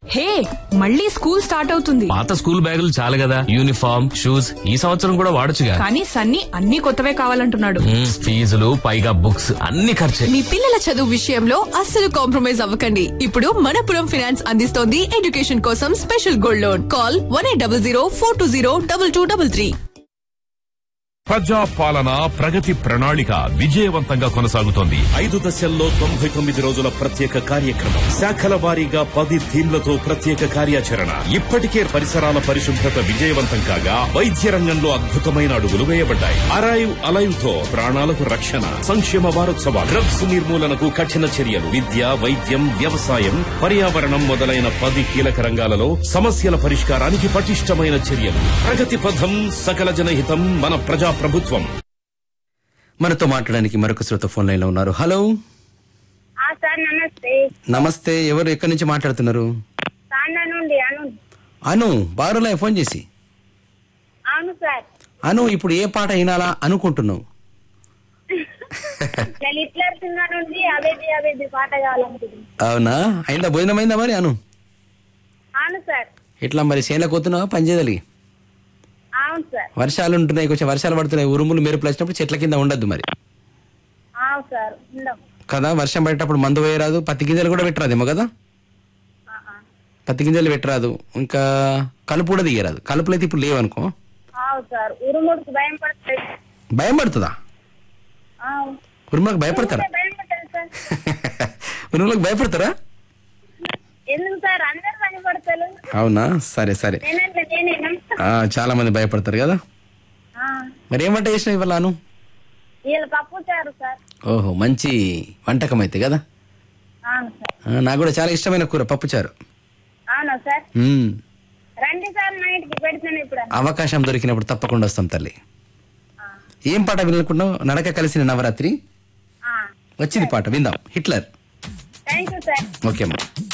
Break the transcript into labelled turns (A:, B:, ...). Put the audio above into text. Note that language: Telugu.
A: హే మళ్ళీ స్కూల్ స్టార్ట్ అవుతుంది
B: పాత స్కూల్ బ్యాగులు చాలు కదా యూనిఫామ్ షూస్ ఈ సంవత్సరం కూడా వాడొచ్చుగా
A: కానీ సన్నీ అన్ని కొత్తవే కావాలంటున్నాడు
B: మ్మ్, ఫీజులు పైగా బుక్స్ అన్ని ఖర్చే
C: మీ పిల్లల చదువు విషయంలో అస్సలు కాంప్రమైజ్ అవ్వకండి ఇప్పుడు మనపురం ఫినాన్స్ అందిస్తోంది ఎడ్యుకేషన్ కోసం special gold loan call one eight double zero four two zero double two double three
D: ప్రజా పాలన ప్రగతి ప్రణాళిక విజయవంతంగా కొనసాగుతోంది
E: ఐదు దశల్లో తొంభై తొమ్మిది రోజుల ప్రత్యేక కార్యక్రమం శాఖల వారీగా పది థీమ్లతో ప్రత్యేక కార్యాచరణ ఇప్పటికే పరిసరాల పరిశుభ్రత విజయవంతం కాగా వైద్య రంగంలో అద్భుతమైన అడుగులు వేయబడ్డాయి అరైవ్ అలైవ్ తో ప్రాణాలకు రక్షణ సంక్షేమ వారోత్సవాలు డ్రగ్స్ నిర్మూలనకు కఠిన చర్యలు విద్య వైద్యం వ్యవసాయం పర్యావరణం మొదలైన పది కీలక రంగాలలో సమస్యల పరిష్కారానికి పటిష్టమైన చర్యలు ప్రగతి పథం సకల జనహితం మన ప్రజా ప్రభుత్వం
F: మనతో మాట్లాడడానికి మరొక శ్రోత ఫోన్ లైన్ లో ఉన్నారు హలో
G: ఆ సార్ నమస్తే
F: నమస్తే ఎవరు ఎక్కడి నుంచి మాట్లాడుతున్నారు
G: తాండా నుండి అను
F: అను బారులా ఫోన్ చేసి
G: అవును సార్
F: అను ఇప్పుడు ఏ పాట వినాలా అనుకుంటున్నావు
G: నేను హిట్లర్ సినిమా నుండి అవేది అవేది పాట కావాలనుకుంటున్నాను
F: అవునా అయిందా భోజనం అయిందా మరి అను
G: అవును సార్
F: ఎట్లా మరి చేనులకు పోతున్నావా పనిచేయాలి
G: అవును సార్
F: వర్షాలు ఉంటున్నాయి కొంచెం వర్షాలు పడుతున్నాయి ఉరుములు మెరుపులు వచ్చినప్పుడు చెట్ల కింద ఉండద్దు మరి
G: అవును సార్ ఉందాం
F: కదా వర్షం పడేటప్పుడు మందు వేయరాదు పత్తి గింజలు కూడా పెట్టరాదేమో కదా పత్తి గింజలు పెట్టరాదు ఇంకా కలుపు కూడా తీయరాదు కలుపులు అయితే ఇప్పుడు లేవనుకో
G: అవును సార్ ఉరుముడికి భయం పడుతుంది
F: భయం పడుతుందా
G: అవును.
F: ఉరుములకు భయపడతారా
G: భయం పడుతుంది సార్
F: ఉరుములకు భయపడతారా
G: ఎందుకు సార్ అందరు భయపడతారు
F: అవునా సరే సరే
G: నేనంటే నేనేనా
F: ఆ, చాలా మంది భయపడతారు కదా మరి ఏం వంట చేసినావు ఇవాళ అను
G: వీళ్ళు పప్పు చారు సార్
F: ఓహో మంచి వంటకం అయితే కదా
G: అవును సార్
F: ఆ, నాకు కూడా చాలా ఇష్టమైన కూర పప్పుచారు
G: అవునా సార్
F: మ్మ్.
G: రండి సార్ మా ఇంటికి పెడతాను ఇప్పుడు
F: అవకాశం దొరికినప్పుడు తప్పకుండా వస్తాం తల్లి ఏం పాట వినుకున్నావు నడక కలిసిన నవరాత్రి వచ్చింది పాట విందాం Hitler
G: thank you sir
F: okay అమ్మా